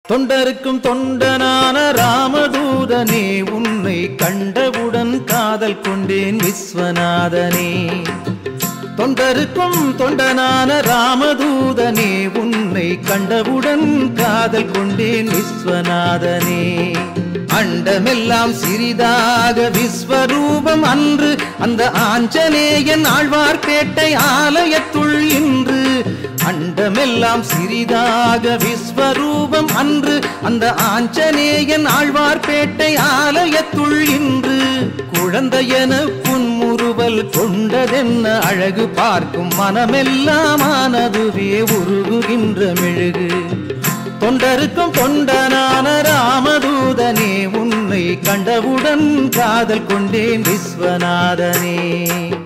தொண்டருக்கும் தொண்டனான ராமதூதனே உன்னை கண்டவுடன் காதல் கொண்டேன் விஸ்வநாதனே தொண்டருக்கும் தொண்டனான ராமதூதனே உன்னை கண்டவுடன் காதல் கொண்டேன் விஸ்வநாதனே அண்டமெல்லாம் சிறிதாக விஸ்வரூபம் அன்று அந்த ஆஞ்சநேயன் ஆழ்வார்பேட்டை ஆலயத்துள் இன்று அண்டமெல்லாம் சிறிதாக விஸ்வரூபம் அன்று அந்த ஆஞ்சநேயன் ஆழ்வார்பேட்டை ஆலயத்துள் இன்று குழந்தையென புன்முறுவல் கொண்டதென்ன அழகு பார்க்கும் மனமெல்லாம் ஆனதுவே உருகுகின்ற மெழுகு தொண்டருக்கும் தொண்டனான ராமதூதனே உன்னை கண்டவுடன் காதல் கொண்டேன் விஸ்வநாதனே